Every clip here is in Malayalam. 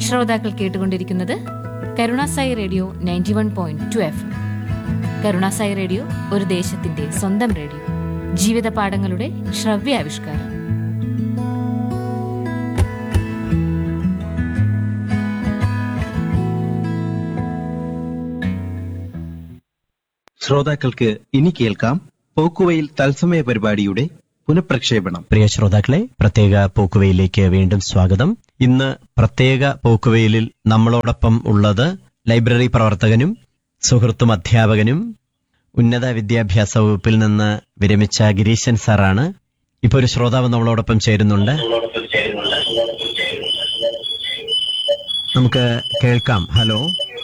ശ്രോതാക്കൾ കേട്ടുകൊണ്ടിരിക്കുന്നത് Karunasai radio ninety one point two F Karunasai radio ഒരു ദേശത്തിന്റെ സ്വന്തം റേഡിയോ ജീവിത പാഠങ്ങളുടെ ശ്രവ്യാവിഷ്കാരം ശ്രോതാക്കൾക്ക് ഇനി കേൾക്കാം പോക്കുവയിൽ തത്സമയ പരിപാടിയുടെ പുനഃപ്രക്ഷേപണം പ്രിയ ശ്രോതാക്കളെ പ്രത്യേക പോക്കുവയിലേക്ക് വീണ്ടും സ്വാഗതം ഇന്ന് പ്രത്യേക പോക്കുവയിലിൽ നമ്മളോടൊപ്പം ഉള്ളത് ലൈബ്രറി പ്രവർത്തകനും സുഹൃത്തും അധ്യാപകനും ഉന്നത വിദ്യാഭ്യാസ വകുപ്പിൽ നിന്ന് വിരമിച്ച ഗിരീശൻ സാറാണ് ഇപ്പൊ ഒരു ശ്രോതാവ് നമ്മളോടൊപ്പം ചേരുന്നുണ്ട് നമുക്ക് കേൾക്കാം ഹലോ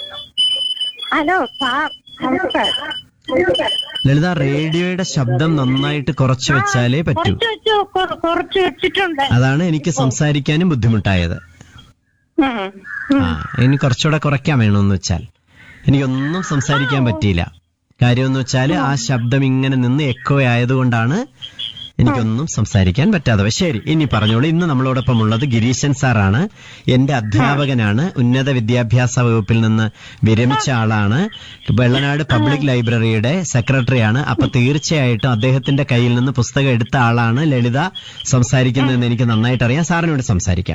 ഹലോ സാർ നമസ്കാരം ലളിത റേഡിയോയുടെ ശബ്ദം നന്നായിട്ട് കുറച്ച് വെച്ചാലേ പറ്റൂ കുറച്ച് വെച്ച് കൊ- കുറച്ച് വെച്ചിട്ടുണ്ട് അതാണ് എനിക്ക് സംസാരിക്കാനും ബുദ്ധിമുട്ടായത് ഉം. ആ ഇനി കുറച്ചുകൂടെ കുറയ്ക്കാൻ വേണമെന്ന് വെച്ചാൽ എനിക്കൊന്നും സംസാരിക്കാൻ പറ്റിയില്ല കാര്യമെന്ന് വെച്ചാൽ ആ ശബ്ദം ഇങ്ങനെ നിന്ന് എക്കോ ആയതുകൊണ്ടാണ് എനിക്കൊന്നും സംസാരിക്കാൻ പറ്റാതെ പോയത്. ശരി ഇനി പറഞ്ഞോളൂ ഇന്ന് നമ്മളോടൊപ്പം ഉള്ളത് ഗിരീശൻ സാറാണ് എന്റെ അധ്യാപകനാണ് ഉന്നത വിദ്യാഭ്യാസ വകുപ്പിൽ നിന്ന് വിരമിച്ച ആളാണ് വെള്ളനാട് പബ്ലിക് ലൈബ്രറിയുടെ സെക്രട്ടറിയാണ് അപ്പൊ തീർച്ചയായിട്ടും അദ്ദേഹത്തിന്റെ കയ്യിൽ നിന്ന് പുസ്തകം എടുത്ത ആളാണ് ലളിത സംസാരിക്കുന്നതെന്ന് എനിക്ക് നന്നായിട്ട് അറിയാം സാറിനോട് സംസാരിക്കാം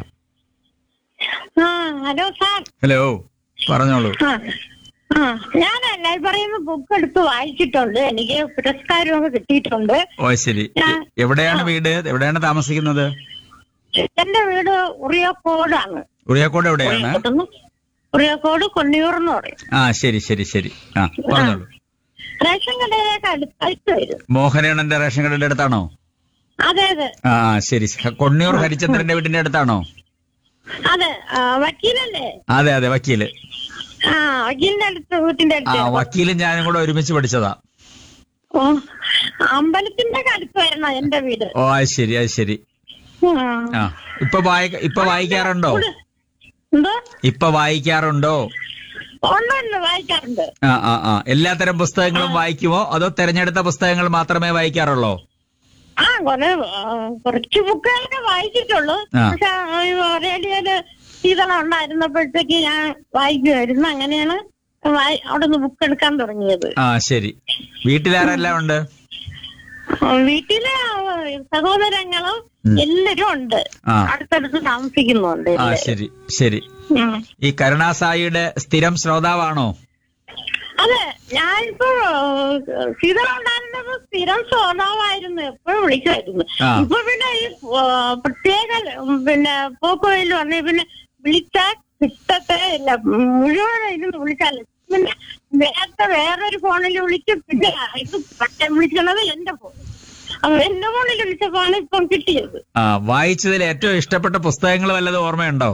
ആ ഹലോ സാർ ഹലോ പറഞ്ഞോളൂ ആ ആ ഞാൻ ലൈബ്രറിയിൽ നിന്ന് ബുക്ക് എടുത്ത് വായിച്ചിട്ടുണ്ട് എനിക്ക് പുരസ്കാരമൊക്കെ കിട്ടിയിട്ടുണ്ട് ഓ ശരി എ- എവിടെയാണ് വീട് എവിടെയാണ് താമസിക്കുന്നത് എന്റെ വീട് ഉറിയക്കോടാണ് ഉറിയാക്കോട് എവിടെയാണ് ഉറിയക്കോട്ടെന്ന് ഉറിയക്കോട് കൊണ്ണിയൂർ എന്ന് പറയും ആ ശരി ശരി ശരി ആ പറഞ്ഞോളൂ റേഷൻ കടയിലേക്ക് അടുത്തായിട്ട് വരും മോഹനേണന്റെ റേഷൻ കടയുടെ അടുത്താണോ അതെ അതെ ആ ആ, ശരി കൊണ്ണിയൂർ ഹരിചന്ദ്രന്റെ വീടിന്റെ അടുത്താണോ അതെ ആ, വക്കീലല്ലേ അതെ അതെ വക്കീല് ആ വക്കീലിന്റെ അടുത്ത് വീട്ടിന്റെ ആ അടുത്ത് വക്കീലും ഞാനും കൂടെ ഒരുമിച്ച് പഠിച്ചതാ ഓ അമ്പലത്തിന്റെ ഒക്കെ അടുത്ത് വരണം എന്റെ വീട് ഓ അത് ശരി അത് ശരി ആ ഇപ്പൊ വായിക്ക ഇപ്പൊ വായിക്കാറുണ്ടോ എന്തോ ഇപ്പൊ വായിക്കാറുണ്ടോ ഉണ്ടല്ലോ വായിക്കാറുണ്ട് ആ ആ ആ എല്ലാത്തരം പുസ്തകങ്ങളും വായിക്കുമോ അതോ തെരഞ്ഞെടുത്ത പുസ്തകങ്ങൾ മാത്രമേ വായിക്കാറുള്ളൂ ആ കൊറേ ആ, കുറച്ച് ബുക്കുകളൊക്കെ വായിച്ചിട്ടുള്ളൂ ആ. പക്ഷെ റേഡിയോയില് ശീതളം ഉണ്ടായിരുന്നപ്പോഴത്തേക്ക് ഞാൻ വായിക്കുമായിരുന്നു അങ്ങനെയാണ് വായി- അവിടെ നിന്ന് ബുക്ക് എടുക്കാൻ തുടങ്ങിയത് ആ ശരി വീട്ടിലാരെല്ലാം ഉണ്ട് ആ, വീട്ടിലെ ആ, സഹോദരങ്ങളും എല്ലാരും ഉണ്ട് ആ. അടുത്തടുത്ത് താമസിക്കുന്നുണ്ട് ആ എല്ലാരും. ശരി ശരി ഉം. ഈ കരുണാസായിയുടെ സ്ഥിരം ശ്രോതാവാണോ അതെ ഞാനിപ്പോ ശീതളം ഉണ്ടായിരുന്നപ്പോ സ്ഥിരം ശ്രോതാവായിരുന്നു എപ്പോഴും വിളിക്കുമായിരുന്നു ആ. ഇപ്പൊ പിന്നെ ഈ ആ, പ്രത്യേക ഉം, പിന്നെ പോക്കോയിൽ വന്നേ പിന്നെ വിളിച്ചാൽ കിട്ടത്തേ ഇല്ല മുഴുവൻ ഇരുന്ന് വിളിച്ചാൽ പിന്നെ നേരത്തെ വേറൊരു ഫോണിൽ വിളിക്കും പിന്നെ ഇത് പറ്റം വിളിക്കണത് എന്റെ ഫോൺ അപ്പൊ എന്റെ ഫോണിൽ വിളിച്ചപ്പോഴാണ് ഇപ്പം കിട്ടിയത് ആ വായിച്ചതിൽ ഏറ്റവും ഇഷ്ടപ്പെട്ട പുസ്തകങ്ങൾ വല്ലതും ഓർമ്മയുണ്ടോ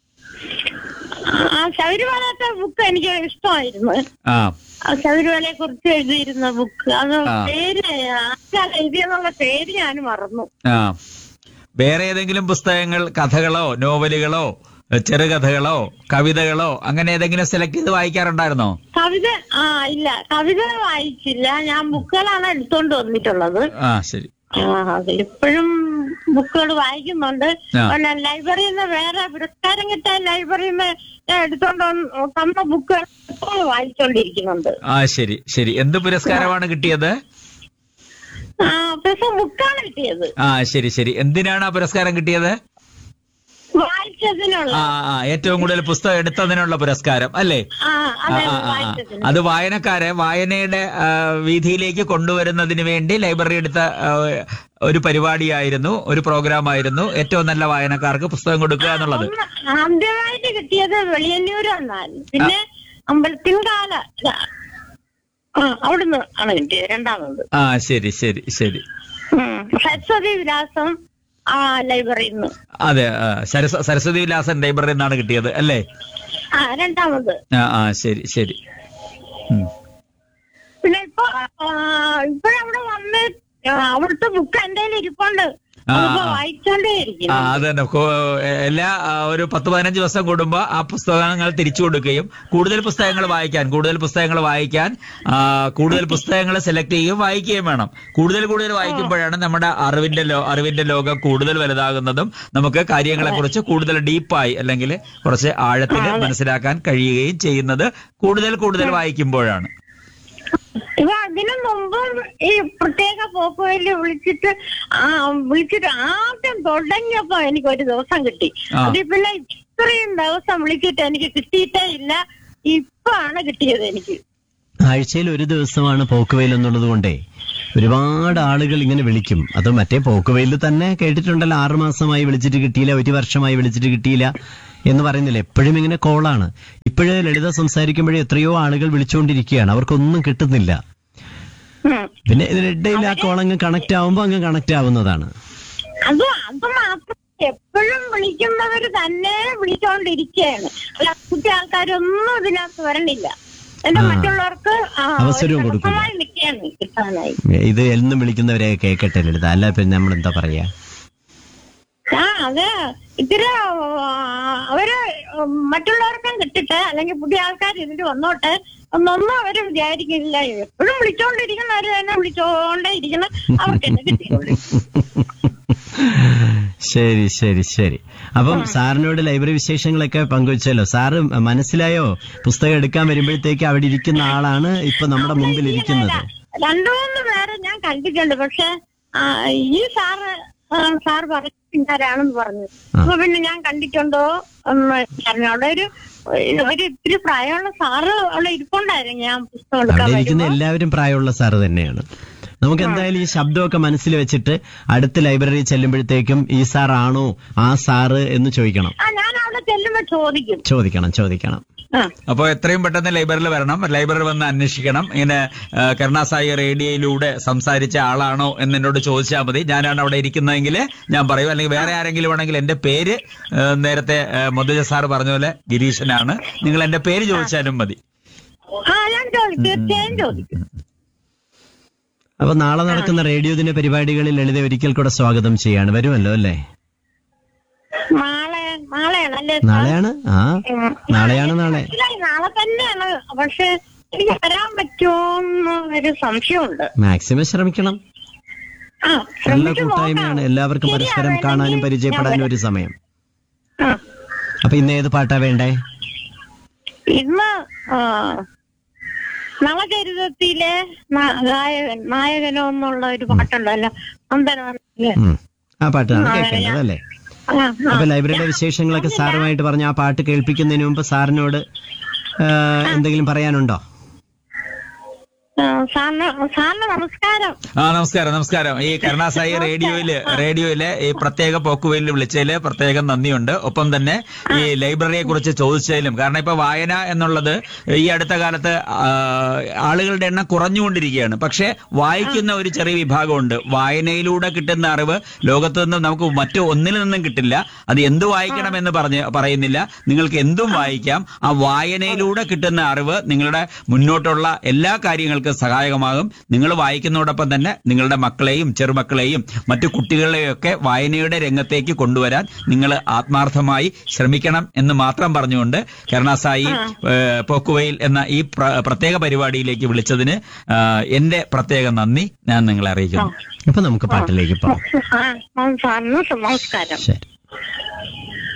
ആ ശബരിമലത്തെ ബുക്ക് എനിക്ക് ഇഷ്ടമായിരുന്നു ആ ആ ശബരിമലയെ കുറിച്ച് എഴുതിയിരുന്ന ബുക്ക് അത് ആ. പേര് ആർക്കാണ് എഴുതിയെന്നുള്ള പേര് ഞാൻ മറന്നു ആ വേറെ ഏതെങ്കിലും പുസ്തകങ്ങൾ കഥകളോ നോവലുകളോ ചെറുകഥകളോ കവിതകളോ അങ്ങനെ ഏതെങ്കിലും സെലക്ട് ചെയ്ത് വായിക്കാറുണ്ടായിരുന്നോ കവിത ആ ഇല്ല കവിത വായിച്ചില്ല ഞാൻ ബുക്കുകളാണ് എടുത്തോണ്ട് വന്നിട്ടുള്ളത് ആ ശരി ആ അതിലിപ്പോഴും ബുക്കുകൾ വായിക്കുന്നുണ്ട് ആ. പിന്നെ ലൈബ്രറിയിൽ നിന്ന് വേറെ പുരസ്കാരം കിട്ടാൻ ലൈബ്രറിയിൽ നിന്ന് ഞാൻ എടുത്തോണ്ട് വന്ന് തന്ന ബുക്കുകൾ ഇപ്പോൾ വായിച്ചോണ്ടിരിക്കുന്നുണ്ട് ആ ശരി ശരി എന്ത് പുരസ്കാരമാണ് കിട്ടിയത് ആ പക്ഷെ ബുക്കാണ് കിട്ടിയത് ആ ശരി ശരി എന്തിനാണ് ആ പുരസ്കാരം കിട്ടിയത് വായിച്ചതിനുള്ള ആ ആ ഏറ്റവും കൂടുതൽ പുസ്തകം എടുത്തതിനുള്ള പുരസ്കാരം അല്ലേ ആ ആ, അതെ ആ, ആ, ആ. വായിച്ചതിന് അത് വായനക്കാരെ വായനയുടെ ആ, വീഥിയിലേക്ക് കൊണ്ടുവരുന്നതിന് വേണ്ടി ലൈബ്രറി എടുത്ത ആ, ഒരു പരിപാടിയായിരുന്നു ഒരു പ്രോഗ്രാം ആയിരുന്നു ഏറ്റവും നല്ല വായനക്കാർക്ക് പുസ്തകം കൊടുക്കുക എന്നുള്ളത് ഒന്ന് ആദ്യമായിട്ട് കിട്ടിയത് വെളിയന്നൂരാണ് പിന്നെ അമ്പലത്തിൻ കാല ആ അവിടുന്ന് ആണ് കിട്ടിയത് രണ്ടാമത് ആ ശരി ശരി ശരി ഉം. സരസ്വതി വിലാസം ആ ലൈബ്രറിയിൽ നിന്ന് അതെ ആ, സരസ്വ- സരസ്വതി വിലാസൻ ലൈബ്രറിയിൽ നിന്നാണ് കിട്ടിയത് അല്ലേ ആ രണ്ടാമത് ആ ആ ശരി ശരി ഉം. പിന്നെ ഇപ്പൊ ഇപ്പോഴവിടെ വന്ന് ആ, അവിടുത്തെ ബുക്ക് എന്റെ കയ്യിൽ ഇരിപ്പുണ്ട് ആ, അതിപ്പോ ആ. വായിച്ചോണ്ടേ ആ ഇരിക്കുന്നു അത് തന്നെ കോ- എല്ലാ ആ, ഒരു പത്ത് പതിനഞ്ച് ദിവസം കൂടുമ്പോൾ ആ പുസ്തകങ്ങൾ തിരിച്ചു കൊടുക്കുകയും കൂടുതൽ പുസ്തകങ്ങൾ വായിക്കാൻ കൂടുതൽ പുസ്തകങ്ങൾ വായിക്കാൻ ആ, കൂടുതൽ പുസ്തകങ്ങൾ സെലക്ട് ചെയ്യുകയും വായിക്കുകയും വേണം കൂടുതൽ കൂടുതൽ വായിക്കുമ്പോഴാണ് നമ്മുടെ അറിവിന്റെ ലോ അറിവിന്റെ ലോകം കൂടുതൽ വലുതാകുന്നതും നമുക്ക് കാര്യങ്ങളെ കുറിച്ച് കൂടുതൽ ഡീപ്പായി അല്ലെങ്കിൽ കുറച്ച് ആഴത്തിൽ മനസ്സിലാക്കാൻ കഴിയുകയും ചെയ്യുന്നത് കൂടുതൽ കൂടുതൽ വായിക്കുമ്പോഴാണ് ഇപ്പൊ അതിനു മുമ്പും ഈ പ്രത്യേക പോക്കുവയില് വിളിച്ചിട്ട് ആ വിളിച്ചിട്ട് ആദ്യം തുടങ്ങിയപ്പോ എനിക്ക് ഒരു ദിവസം കിട്ടി ആ. അത് പിന്നെ ഇത്രയും ദിവസം വിളിച്ചിട്ട് എനിക്ക് കിട്ടിയിട്ടേ ഇല്ല ഇപ്പൊ ആണ് കിട്ടിയത് എനിക്ക് ആഴ്ചയിൽ ഒരു ദിവസമാണ് പോക്കുവെയിൽ എന്നുള്ളത് കൊണ്ടേ ഒരുപാട് ആളുകൾ ഇങ്ങനെ വിളിക്കും അത് മറ്റേ പോക്കുവെയിൽ തന്നെ കേട്ടിട്ടുണ്ടല്ലോ ആറു മാസമായി വിളിച്ചിട്ട് കിട്ടിയില്ല ഒരു വർഷമായി വിളിച്ചിട്ട് കിട്ടിയില്ല എന്ന് പറയുന്നില്ല എപ്പോഴും ഇങ്ങനെ കോളാണ് ഇപ്പോഴേ ലളിത സംസാരിക്കുമ്പോഴേ എത്രയോ ആളുകൾ വിളിച്ചുകൊണ്ടിരിക്കുകയാണ് അവർക്കൊന്നും കിട്ടുന്നില്ല ഉം. പിന്നെ ഇതിനിടയിൽ ആ കോൾ അങ്ങ് കണക്ട് ആവുമ്പോൾ അങ്ങ് കണക്ട് ആവുന്നതാണ് അത് അത് മാത്രം എപ്പോഴും വിളിക്കുന്നവര് തന്നെ വിളിച്ചോണ്ടിരിക്കുകയാണ് അല്ല കുട്ടി ആൾക്കാരൊന്നും ഇതിനകത്ത് വരണില്ല എന്റെ ആ. മറ്റുള്ളവർക്ക് ആ, അവസരവും ഒരു കൊടുക്കില്ല. തടസ്സമായി നിൽക്കുകയാണ് കിട്ടാനായി ഇത് എന്നും വിളിക്കുന്നവരെ കേൾക്കട്ടെ ലളിത അല്ല പിന്നെ നമ്മൾ എന്താ പറയാ ആ അതെ ഇത്തിരി ആ, അവര് മറ്റുള്ളവർക്കും കിട്ടിട്ട് അല്ലെങ്കിൽ പുതിയ ആൾക്കാർ ഇതിൽ വന്നോട്ടെ ഒന്നൊന്നും അവര് വിചാരിക്കില്ല എപ്പോഴും വിളിച്ചോണ്ടിരിക്കുന്നവര് തന്നെ വിളിച്ചോണ്ടേ ഇരിക്കണം അവർക്ക് തന്നെ കിട്ടിയുള്ളൂ ശരി ശരി ശരി അപ്പം സാറിനോട് ലൈബ്രറി വിശേഷങ്ങളൊക്കെ പങ്കുവച്ചല്ലോ സാറ് മനസ്സിലായോ പുസ്തകം എടുക്കാൻ വരുമ്പോഴത്തേക്ക് അവിടെ ഇരിക്കുന്ന ആളാണ് ഇപ്പൊ നമ്മുടെ മുമ്പിൽ ഇരിക്കുന്നത് രണ്ടു മൂന്ന് പേരെ ഞാൻ കണ്ടിട്ടുണ്ട് പക്ഷെ ആ, ഈ സാറ് ആ, സാർ പറഞ്ഞാരാണെന്ന് പറഞ്ഞു ആ. അപ്പൊ പിന്നെ ഞാൻ കണ്ടിട്ടുണ്ടോ എന്ന് പറഞ്ഞു അവിടെ ഒരു ഒരു ഇത്തിരി പ്രായമുള്ള സാറ് അവിടെ ഇരിപ്പുണ്ടായിരുന്നു ഞാൻ പുസ്തകം എടുക്കാൻ അവിടെ ഇരിക്കുന്ന വരുമ്പോ. എല്ലാവരും പ്രായമുള്ള സാറ് തന്നെയാണ് നമുക്ക് എന്തായാലും ഈ ശബ്ദമൊക്കെ മനസ്സിൽ വെച്ചിട്ട് അടുത്ത ലൈബ്രറി ചെല്ലുമ്പോഴത്തേക്കും ഈ സാർ ആണോ ആ സാറ് എന്ന് ചോദിക്കണം ആ ഞാൻ അവിടെ ചെല്ലുമ്പോ ചോദിക്കും ചോദിക്കണം ചോദിക്കണം ആ അപ്പോൾ എത്രയും പെട്ടെന്ന് ലൈബ്രറിയിൽ വരണം ലൈബ്രറി വന്ന് അന്വേഷിക്കണം ഇങ്ങനെ ആ, കരുണാസായി റേഡിയോയിലൂടെ സംസാരിച്ച ആളാണോ എന്ന് എന്നോട് ചോദിച്ചാൽ മതി ഞാനാണ് അവിടെ ഇരിക്കുന്നതെങ്കിൽ ഞാൻ പറയും അല്ലെങ്കിൽ വേറെ ആരെങ്കിലും ആണെങ്കിൽ എന്റെ പേര് ആ, നേരത്തെ ആ, മധുജ സാർ പറഞ്ഞ പോലെ ഗിരീശനാണ് നിങ്ങൾ എന്റെ പേര് ചോദിച്ചാലും മതി ആ ഞാൻ ചോദിക്കും തീർച്ചയായും ചോദിക്കും അപ്പൊ നാളെ നടക്കുന്ന റേഡിയോ ദിന പരിപാടികളിൽ ലളിത ഒരിക്കൽ കൂടെ സ്വാഗതം ചെയ്യാണ് വരുമല്ലോ അല്ലേ നാളെ നാളെയാണല്ലേ സാർ? നാളെയാണ് ആ ഉം. നാളെയാണ് നാളെ മനസ്സിലായി, നാളെ തന്നെയാണ് പക്ഷെ എനിക്ക് വരാൻ പറ്റുമോന്ന് ഒരു സംശയമുണ്ട് മാക്സിമം ശ്രമിക്കണം ആ നല്ല ശ്രമിച്ചു കൂട്ടായ്മയാണ് നോക്കാം. എല്ലാവർക്കും ശരി, പരസ്പരം അതല്ലെങ്കിൽ കാണാനും ഞാൻ പരിചയപ്പെടാനും വരാം. ഒരു സമയം ആ. അപ്പൊ ഇന്ന് ഏത് പാട്ടാ വേണ്ടേ ഇന്ന് ആ, നവചരിതത്തിലെ ന- ഗായകൻ നായകനോ എന്നുള്ള ഒരു പാട്ടുണ്ടല്ലോ അന്തരവല്ലേ ഉം. ആ പാട്ടാണ് ആ, കേൾക്കേണ്ടത് അല്ലേ ആ, ആ. അപ്പൊ ലൈബ്രറിയുടെ വിശേഷങ്ങളൊക്കെ സാറുമായിട്ട് പറഞ്ഞ ആ പാട്ട് കേൾപ്പിക്കുന്നതിന് മുമ്പ് സാറിനോട് ആ, എന്തെങ്കിലും പറയാനുണ്ടോ ആ, സാറിന് സാറിന് നമസ്കാരം ആ നമസ്കാരം നമസ്കാരം ഈ കരുണാസായി റേഡിയോയില് റേഡിയോയിലെ ഈ പ്രത്യേക പോക്കുവെയിൽ വിളിച്ചതില് പ്രത്യേകം നന്ദിയുണ്ട് ഒപ്പം തന്നെ ഈ ലൈബ്രറിയെ കുറിച്ച് ചോദിച്ചതിലും കാരണം ഇപ്പൊ വായന എന്നുള്ളത് ഈ അടുത്ത കാലത്ത് ആ, ആളുകളുടെ എണ്ണം കുറഞ്ഞുകൊണ്ടിരിക്കുകയാണ് പക്ഷെ വായിക്കുന്ന ഒരു ചെറിയ വിഭാഗമുണ്ട് വായനയിലൂടെ കിട്ടുന്ന അറിവ് ലോകത്ത് നിന്ന് നമുക്ക് മറ്റു ഒന്നിൽ നിന്നും കിട്ടില്ല അത് എന്ത് വായിക്കണമെന്ന് പറഞ്ഞ് പറയുന്നില്ല നിങ്ങൾക്ക് എന്തും വായിക്കാം ആ വായനയിലൂടെ കിട്ടുന്ന അറിവ് നിങ്ങളുടെ മുന്നോട്ടുള്ള എല്ലാ കാര്യങ്ങൾക്കും സഹായകമാകും നിങ്ങൾ വായിക്കുന്നതോടൊപ്പം തന്നെ നിങ്ങളുടെ മക്കളെയും ചെറുമക്കളെയും മറ്റു കുട്ടികളെയും ഒക്കെ വായനയുടെ രംഗത്തേക്ക് കൊണ്ടുവരാൻ നിങ്ങൾ ആത്മാർത്ഥമായി ശ്രമിക്കണം എന്ന് മാത്രം പറഞ്ഞുകൊണ്ട് കരുണാസായി ഏഹ്, പോക്കുവയിൽ എന്ന ഈ പ്ര- പ്രത്യേക പരിപാടിയിലേക്ക് വിളിച്ചതിന് ആ, എന്റെ പ്രത്യേക നന്ദി ഞാൻ നിങ്ങളെ അറിയിക്കുന്നു അപ്പൊ നമുക്ക് പാട്ടിലേക്ക് പോകാം ആ, സാറിന് നമസ്കാരം ശരി